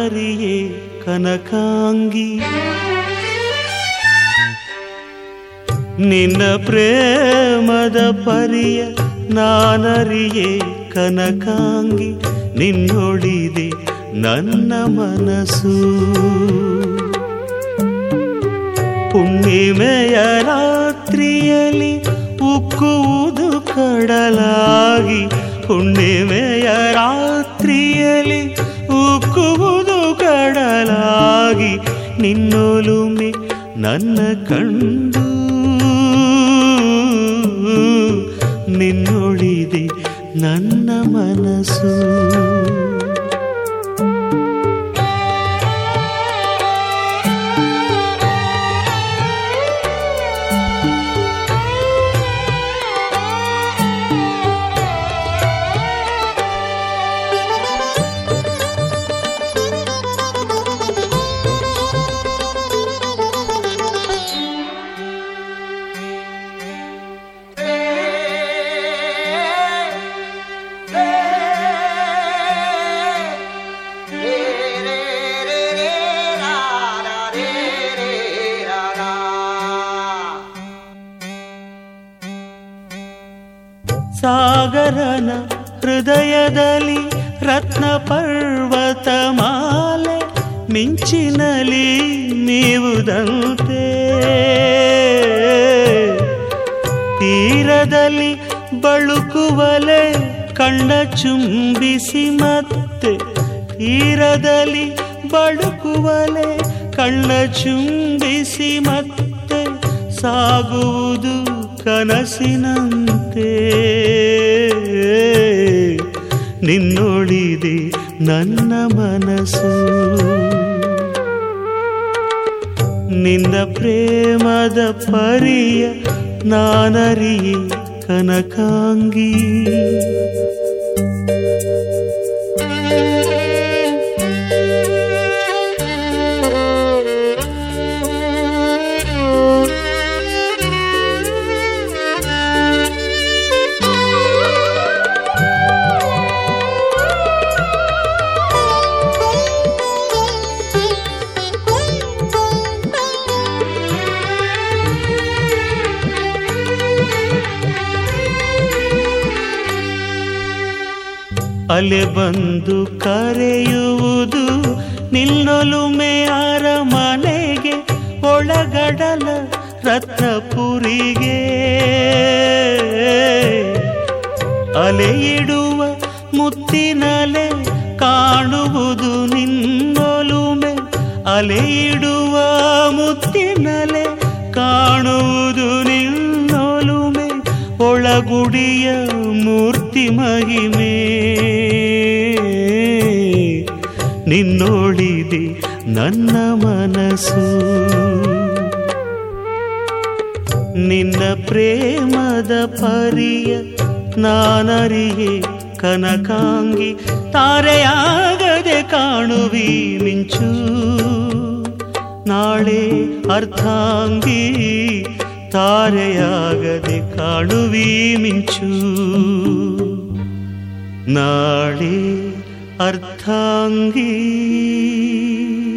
ನಾನರಿಯೇ ಕನಕಾಂಗಿ ನಿನ್ನ ಪ್ರೇಮದ ಪರಿಯ ನಾನರಿಯೇ ಕನಕಾಂಗಿ ನಿನ್ನೊಳಿದೆ ನನ್ನ ಮನಸ್ಸು ಹುಣ್ಣಿಮೆಯ ರಾತ್ರಿಯಲ್ಲಿ ಉಕ್ಕುವುದು ಕಡಲಾಗಿ ಹುಣ್ಣಿಮೆಯ ರಾತ್ರಿಯಲ್ಲಿ ಉಕ್ಕುವುದು ಕಡಲಾಗಿ ನಿನ್ನೊಲುಮೆ ನನ್ನ ಕಂಡು ನಿನ್ನೊಳಿದೆ ನನ್ನ ಮನಸ್ಸು ಸಾಗರನ ಹೃದಯದಲ್ಲಿ ರತ್ನ ಪರ್ವತ ಮಾಲೆ ಮಿಂಚಿನಲಿ ನೀವುದಂತೆ ತೀರದಲ್ಲಿ ಬಳುಕುವಲೆ ಕಣ್ಣ ಚುಂಬಿಸಿ ಮತ್ತೆ ತೀರದಲ್ಲಿ ಬಳುಕುವಲೆ ಕಣ್ಣ ಚುಂಬಿಸಿ ಮತ್ತೆ ಸಾಗುವುದು ಕನಸಿನಂತೆ ನಿನ್ನೊಳಿದೆ ನನ್ನ ಮನಸ್ಸು ನಿನ್ನ ಪ್ರೇಮದ ಪರಿಯ ನಾನರಿಯೇ ಕನಕಾಂಗಿ ಅಲೆ ಬಂದು ಕರೆಯುವುದು ನಿಲ್ಲೊಲುಮೆ ಅರಮನೆಗೆ ಒಳಗಡಲ ರತ್ನಪುರಿಗೆ ಅಲೆ ಇಡುವ ಮುತ್ತಿನಲೆ ಕಾಣುವುದು ನಿನ್ನೊಲುಮೆ ಅಲೆ ಇಡುವ ಮುತ್ತಿನಲೆ ಕಾಣುವುದು ನಿನ್ನೊಲುಮೆ ಒಳಗುಡಿಯ ಮೂರ್ತಿ ಮಹಿಮೆ ನಿನ್ನೋಳಿದೆ ನನ್ನ ಮನಸ್ಸು ನಿನ್ನ ಪ್ರೇಮದ ಪರಿಯ ನಾನರಿಯೇ ಕನಕಾಂಗಿ ತಾರೆಯಾಗದೆ ಕಾಣುವಿ ಮಿಂಚು ನಾಳೆ ಅರ್ಥಾಂಗಿ ತಾರೆಯಾಗದೆ ಕಾಣುವಿ ಮಿಂಚು ನಾಳೆ ಅರ್ಥಾಂಗಿ